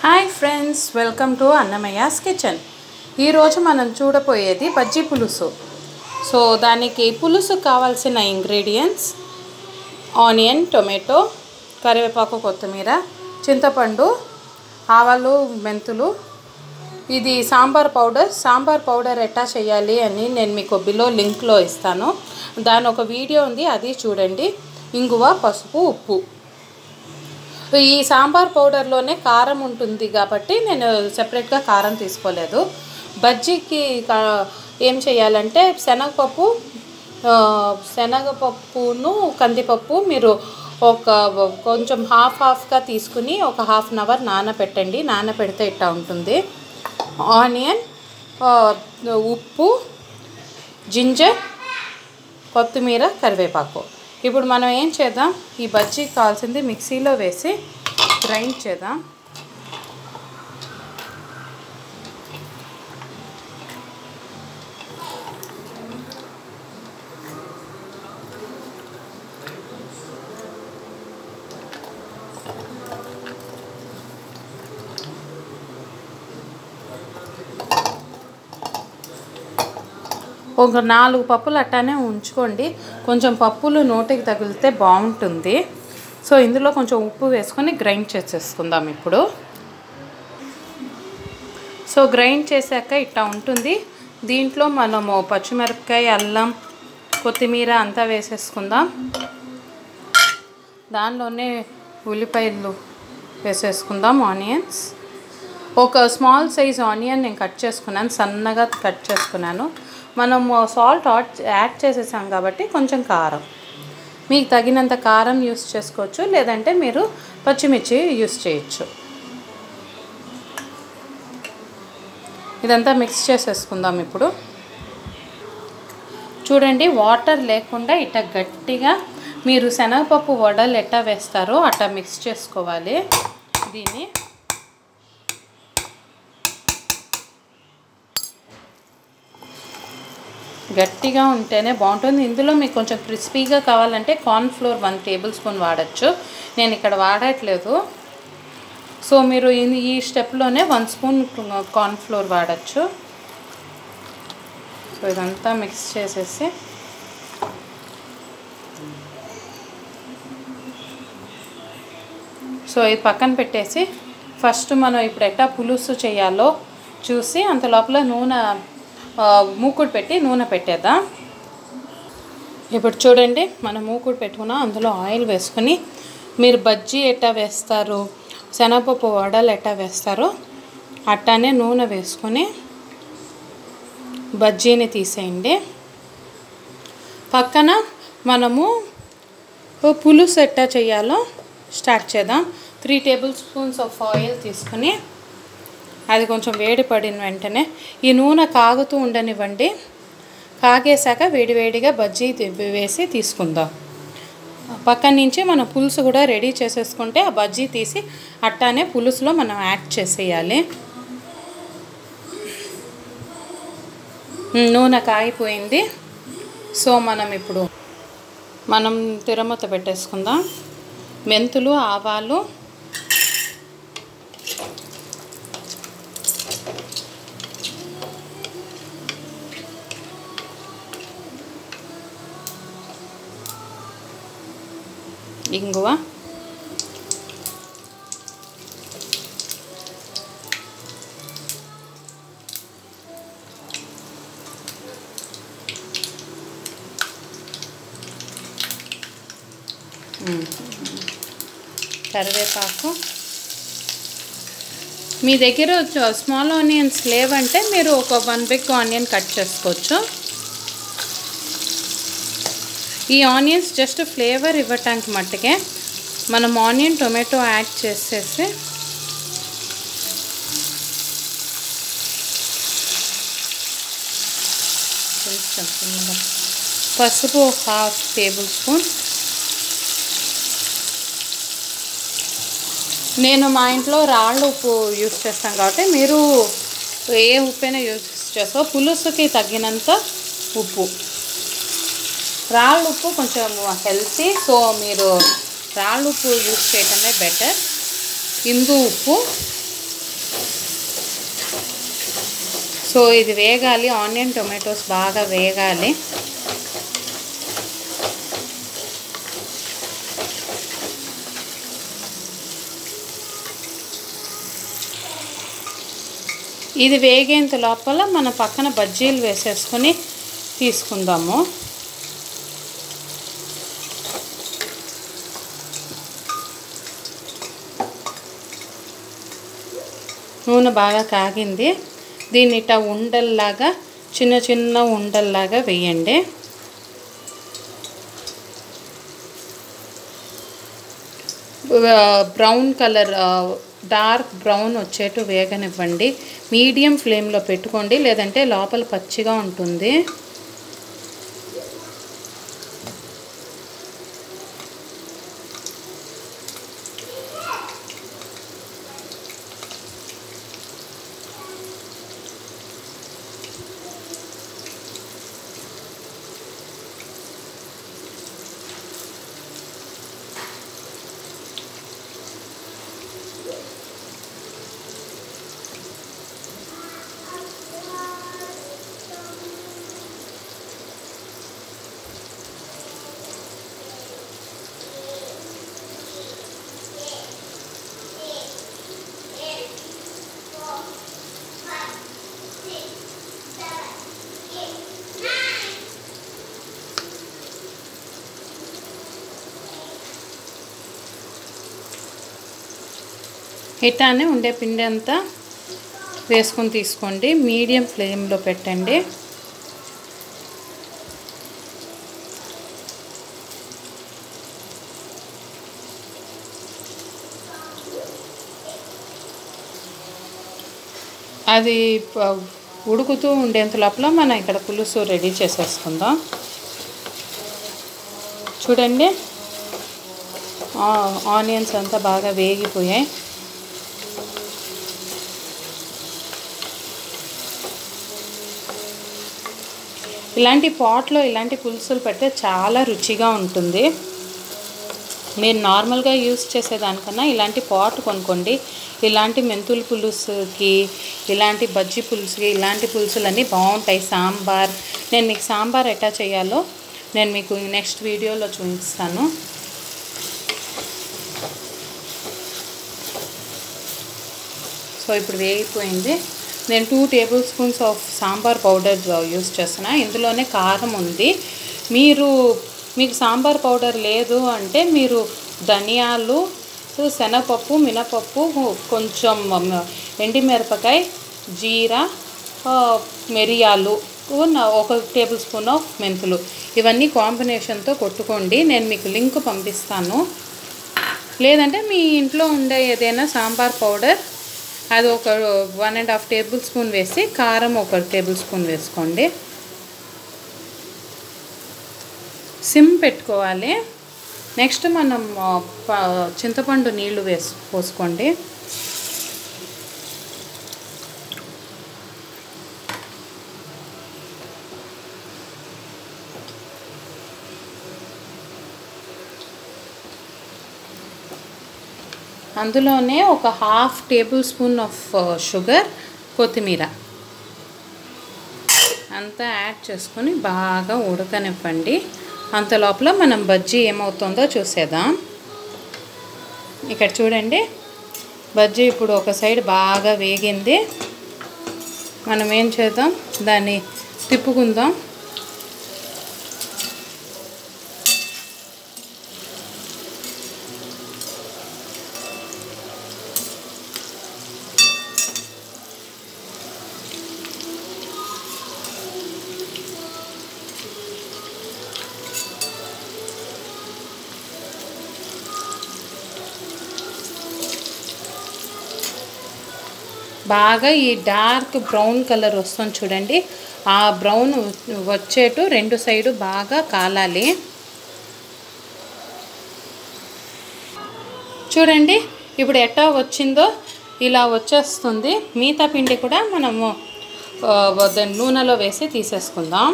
Hi friends welcome to Annamayya's kitchen ఈరోజు మనం చూడబోయేది బజ్జీ పులుసు సో దానికి పులుసు కావాల్సిన ఇంగ్రీడియంట్స్ ఆనియన్ టొమాటో కరివేపాకు కొత్తిమీర చింతపండు ఆవాలు మెంతులు ఇది సాంబార్ పౌడర్ సాంబార్ పౌడర్ ఎట్టా చేయాలి అని నేను మీకు బిలో లింక్లో ఇస్తాను దాని ఒక వీడియో ఉంది అది చూడండి ఇంగువ పసుపు ఉప్పు ఈ సాంబార్ పౌడర్లోనే కారం ఉంటుంది కాబట్టి నేను సెపరేట్గా కారం తీసుకోలేదు బజ్జీకి కా- ఏం చేయాలంటే శనగపప్పు ఆ, శనగపప్పును కందిపప్పు మీరు ఒక కొంచెం హాఫ్ హాఫ్గా తీసుకుని ఒక హాఫ్ అన్ అవర్ నానబెట్టండి నానబెడితే ఇట్టా ఉంటుంది ఆనియన్ ఆ, ఉప్పు జింజర్ కొత్తిమీర కరివేపాకు ఇప్పుడు మనం ఏం చేద్దాం ఈ బజ్జీ కావాల్సింది మిక్సీలో వేసి గ్రైండ్ చేద్దాం ఒక నాలుగు పప్పులు అట్టానే ఉంచుకోండి కొంచెం పప్పులు నోటికి తగిలితే బాగుంటుంది సో ఇందులో కొంచెం ఉప్పు వేసుకొని గ్రైండ్ చేసేసుకుందాం ఇప్పుడు సో గ్రైండ్ చేశాక ఇట్టా ఉంటుంది దీంట్లో మనము పచ్చిమిరపకాయ అల్లం కొత్తిమీర అంతా వేసేసుకుందాం దానిలోనే ఉల్లిపాయలు వేసేసుకుందాం ఆనియన్స్ ఒక స్మాల్ సైజ్ ఆనియన్ నేను కట్ చేసుకున్నాను సన్నగా కట్ చేసుకున్నాను మనము సాల్ట్ యాడ్ చేసేసాం కాబట్టి కొంచెం కారం మీకు తగినంత కారం యూస్ చేసుకోవచ్చు లేదంటే మీరు పచ్చిమిర్చి యూస్ చేయొచ్చు ఇదంతా మిక్స్ చేసేసుకుందాం ఇప్పుడు చూడండి వాటర్ లేకుండా ఇట్లా గట్టిగా మీరు శనగపప్పు వడలు ఎట్టా వేస్తారో అట్టా మిక్స్ చేసుకోవాలి దీన్ని గట్టిగా ఉంటేనే బాగుంటుంది ఇందులో మీకు కొంచెం క్రిస్పీగా కావాలంటే corn flour one tablespoon వాడచ్చు నేను ఇక్కడ వాడట్లేదు సో మీరు ఈ- ఈ స్టెప్లోనే వన్ స్పూన్ కార్న్ ఫ్లోర్ వాడచ్చు సో ఇదంతా మిక్స్ చేసేసి సో ఇది పక్కన పెట్టేసి ఫస్ట్ మనం ఇప్పుడు ఎట్టా పులుసు చేయాలో చూసి అంత లోపల నూనె ఆ, మూకుడు పెట్టి నూనె పెట్టేద్దాం ఇప్పుడు చూడండి మనం మూకుడు పెట్టుకున్నాం అందులో ఆయిల్ వేసుకొని మీరు బజ్జీ ఎట్టా వేస్తారు శనగపప్పు వడలు ఎట్టా వేస్తారో అట్టానే నూనె వేసుకొని బజ్జీని తీసేయండి పక్కన మనము పులుసు ఎట్టా చేయాలో స్టార్ట్ చేద్దాం three tablespoons of oil తీసుకుని అది కొంచెం వేడి పడిన వెంటనే ఈ నూనె కాగుతూ ఉండనివ్వండి కాగేశాక వేడివేడిగా బజ్జీ తి- వేసి తీసుకుందాం పక్కన నుంచి మనం పులుసు కూడా రెడీ చేసేసుకుంటే ఆ బజ్జీ తీసి అట్టానే పులుసులో మనం యాడ్ చేసేయాలి ఉమ్, నూనె కాగిపోయింది సో మనం ఇప్పుడు మనం తిరమత పెట్టేసుకుందాం మెంతులు ఆవాలు ఇంగువ మ్మ్. కరివేపాకు మీ దగ్గర స్మాల్ ఆనియన్స్ లేవంటే మీరు ఒక వన్ బిగ్ ఆనియన్ కట్ చేసుకోవచ్చు ఈ ఆనియన్స్ జస్ట్ ఫ్లేవర్ ఇవ్వటానికి మట్టుకే మనం ఆనియన్ టొమాటో యాడ్ చేసేసి కొంచెం చిన్నగా పసుపు హాఫ్ టేబుల్ స్పూన్ నేను మా ఇంట్లో రాళ్ళ ఉప్పు యూస్ చేస్తాను కాబట్టి మీరు ఏ ఉప్పైనా యూస్ చేస్తా పులుసుకి తగినంత ఉప్పు రాళ్ళ ఉప్పు కొంచెం హెల్తీ సో మీరు రాళ్ళ ఉప్పు యూస్ చేయటమే బెటర్ ఇందు ఉప్పు సో ఇది వేగాలి ఆనియన్ టొమాటోస్ బాగా వేగాలి ఇది వేగేంత లోపల మన పక్కన బజ్జీలు వేసేసుకొని తీసుకుందాము నూనె బాగా కాగింది దీన్ని ఇట్లా ఉండల్లాగా చిన్న చిన్న ఉండల్లాగా వేయండి బ్రౌన్ కలర్ డార్క్ బ్రౌన్ వచ్చేట్టు వేగనివ్వండి మీడియం ఫ్లేమ్లో పెట్టుకోండి లేదంటే లోపల పచ్చిగా ఉంటుంది ఇట్లానే ఉండే పిండి అంతా వేసుకొని తీసుకోండి మీడియం ఫ్లేమ్లో పెట్టండి అది ప- ఉడుకుతూ ఉండేంత లోపల మనం ఇక్కడ పులుసు రెడీ చేసేసుకుందాం చూడండి ఆ- ఆనియన్స్ అంతా బాగా వేగిపోయాయి ఇలాంటి పాట్లో ఇలాంటి పులుసులు పెడితే చాలా రుచిగా ఉంటుంది మీరు నార్మల్గా యూస్ చేసేదానికన్నా ఇలాంటి పాట్ కొనుక్కోండి ఇలాంటి మెంతుల పులుసుకి ఇలాంటి బజ్జీ పులుసుకి ఇలాంటి పులుసులన్నీ బాగుంటాయి సాంబార్ నేను మీకు సాంబార్ ఎట్టా చేయాలో నేను మీకు నెక్స్ట్ వీడియోలో చూపిస్తాను సో ఇప్పుడు వేగిపోయింది నేను two tablespoons of sambar powder use చేస్తున్నా ఇందులోనే కారం ఉంది మీరు మీకు సాంబార్ పౌడర్ లేదు అంటే మీరు ధనియాలు శనగపప్పు మినపప్పు కొంచెం ఎండిమిరపకాయ జీరా ఆ, మిరియాలు ఉన్న- ఒక టేబుల్ స్పూన్ ఆఫ్ మెంతులు ఇవన్నీ కాంబినేషన్తో కొట్టుకోండి నేను మీకు లింక్ పంపిస్తాను లేదంటే మీ ఇంట్లో ఉండే ఏదైనా సాంబార్ పౌడర్ అది ఒక one and half tablespoon వేసి కారం ఒక టేబుల్ స్పూన్ వేసుకోండి సిమ్ పెట్టుకోవాలి నెక్స్ట్ మనం ఆ, ప- చింతపండు నీళ్లు వేసి పోసుకోండి అందులోనే ఒక half tablespoon of sugar కొత్తిమీర అంతా యాడ్ చేసుకొని బాగా ఉడకనివ్వండి అంత లోపల మనం బజ్జీ ఏమవుతుందో చూసేద్దాం ఇక్కడ చూడండి బజ్జీ ఇప్పుడు ఒక సైడ్ బాగా వేగింది మనం ఏం చేద్దాం దాన్ని తిప్పుకుందాం బాగా ఈ డార్క్ బ్రౌన్ కలర్ వస్తుంది చూడండి ఆ బ్రౌన్ వచ్చేటు రెండు సైడు బాగా కాలాలి చూడండి ఇప్పుడు ఎట్టా వచ్చిందో ఇలా వచ్చేస్తుంది మిగతా పిండి కూడా మనము ఆ, దాన్ని నూనెలో వేసి తీసేసుకుందాం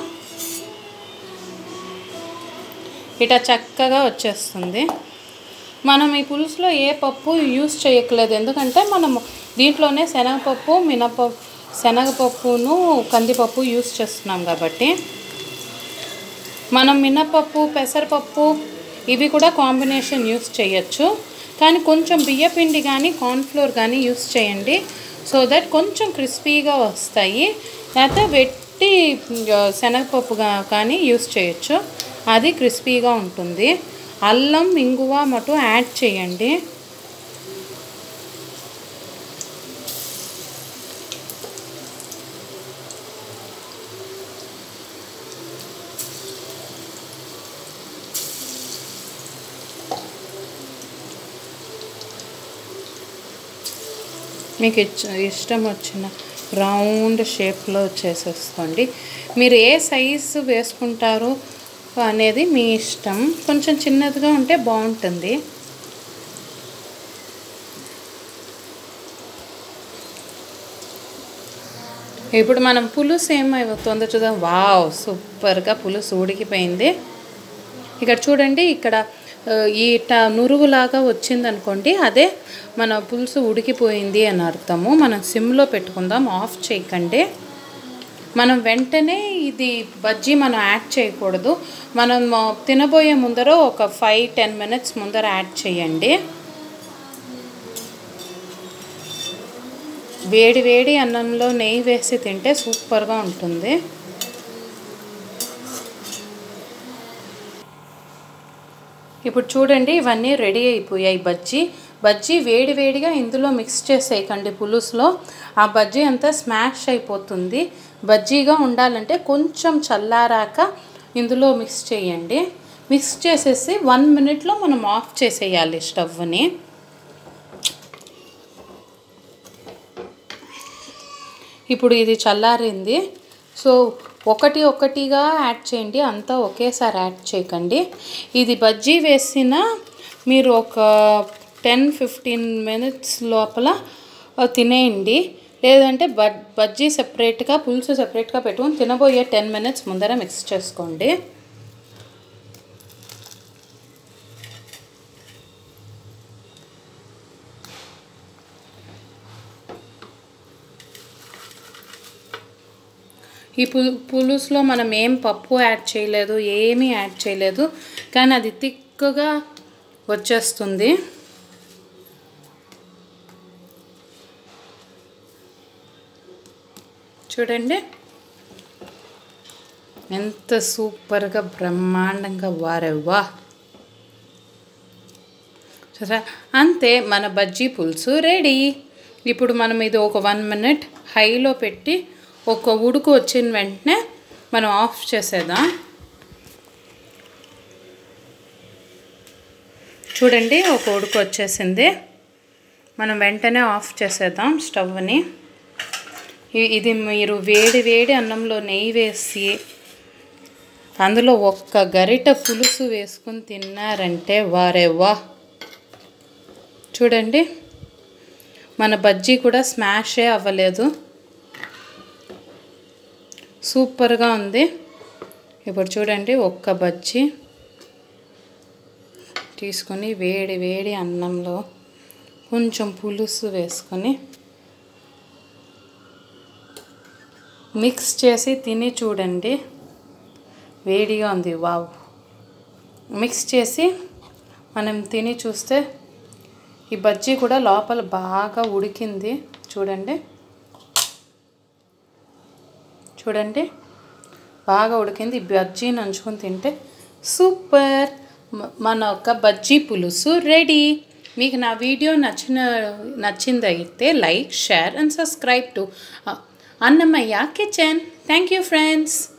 ఇట చక్కగా వచ్చేస్తుంది మనం ఈ పులుసులో ఏ పప్పు యూస్ చేయట్లేదు ఎందుకంటే మనము దీంట్లోనే శనగపప్పు మినపప్పు శనగపప్పును కందిపప్పు యూస్ చేస్తున్నాం కాబట్టి మనం మినపప్పు పెసరపప్పు ఇవి కూడా కాంబినేషన్ యూస్ చేయొచ్చు కానీ కొంచెం బియ్యపిండి కానీ కార్న్ఫ్లోర్ కానీ యూస్ చేయండి సో దట్ కొంచెం క్రిస్పీగా వస్తాయి లేకపోతే వెట్టి ఆ, శనగపప్పు గా- కానీ యూస్ చేయొచ్చు అది క్రిస్పీగా ఉంటుంది అల్లం ఇంగువ మటు యాడ్ చేయండి మీకు ఇచ్చ- ఇష్టం వచ్చిన రౌండ్ షేప్లో చేసేసుకోండి మీరు ఏ సైజు వేసుకుంటారో అనేది మీ ఇష్టం కొంచెం చిన్నదిగా ఉంటే బాగుంటుంది ఇప్పుడు మనం పులుసు ఏమవుతుందో చూద్దాం వావ్ సూపర్గా పులుసు ఉడికిపోయింది ఇక్కడ చూడండి ఇక్కడ ఆ, ఈ ట నురుగులాగా వచ్చిందనుకోండి అదే మన పులుసు ఉడికిపోయింది అని అర్థము మనం సిమ్లో పెట్టుకుందాం ఆఫ్ చేయకండి మనం వెంటనే ఇది బజ్జీ మనం యాడ్ చేయకూడదు మనం ఆ, తినబోయే ముందర ఒక ఫైవ్ టెన్ మినిట్స్ ముందర యాడ్ చేయండి వేడి వేడి అన్నంలో నెయ్యి వేసి తింటే సూపర్గా ఉంటుంది ఇప్పుడు చూడండి ఇవన్నీ రెడీ అయిపోయాయి బజ్జీ బజ్జీ వేడి వేడిగా ఇందులో మిక్స్ చేసేయకండి పులుసులో ఆ బజ్జీ అంతా స్మాష్ అయిపోతుంది బజ్జీగా ఉండాలంటే కొంచెం చల్లారాక ఇందులో మిక్స్ చేయండి మిక్స్ చేసేసి వన్ మినిట్లో మనం ఆఫ్ చేసేయాలి స్టవ్ని ఇప్పుడు ఇది చల్లారింది సో ఒకటి ఒకటిగా యాడ్ చేయండి అంతా ఒకేసారి యాడ్ చేయకండి ఇది బజ్జీ వేసిన మీరు ఒక టెన్ ఫిఫ్టీన్ మినిట్స్ లోపల ఆ, తినేయండి లేదంటే బ బజ్జీ సెపరేట్గా పులుసు సెపరేట్గా పెట్టుకొని తినబోయే టెన్ మినిట్స్ ముందర మిక్స్ చేసుకోండి ఈ పు పులుసులో మనం ఏం పప్పు యాడ్ చేయలేదు ఏమీ యాడ్ చేయలేదు కానీ అది తిక్కగా వచ్చేస్తుంది చూడండి ఎంత సూపర్గా బ్రహ్మాండంగా వారెవ్వా సరే అంతే మన బజ్జీ పులుసు రెడీ ఇప్పుడు మనం ఇది ఒక వన్ మినిట్ హైలో పెట్టి ఒక ఉడుకు వచ్చిన వెంటనే మనం ఆఫ్ చేసేద్దాం చూడండి ఒక ఉడుకు వచ్చేసింది మనం వెంటనే ఆఫ్ చేసేద్దాం స్టవ్ని ఇ- ఇది మీరు వేడి వేడి అన్నంలో నెయ్యి వేసి అందులో ఒక్క గరిట పులుసు వేసుకుని తిన్నారంటే వారే వా చూడండి మన బజ్జీ కూడా స్మాషే అవ్వలేదు సూపర్గా ఉంది ఇప్పుడు చూడండి ఒక్క బజ్జీ తీసుకొని వేడి వేడి అన్నంలో కొంచెం పులుసు వేసుకొని మిక్స్ చేసి తిని చూడండి వేడిగా ఉంది వావ్ మిక్స్ చేసి మనం తిని చూస్తే ఈ బజ్జీ కూడా లోపల బాగా ఉడికింది చూడండి చూడండి బాగా ఉడికింది ఈ బజ్జీ నంచుకొని తింటే సూపర్ మ- మన ఒక బజ్జీ పులుసు రెడీ మీకు నా వీడియో నచ్చిన నచ్చిందైతే like share and subscribe to Annamayya kitchen thank you friends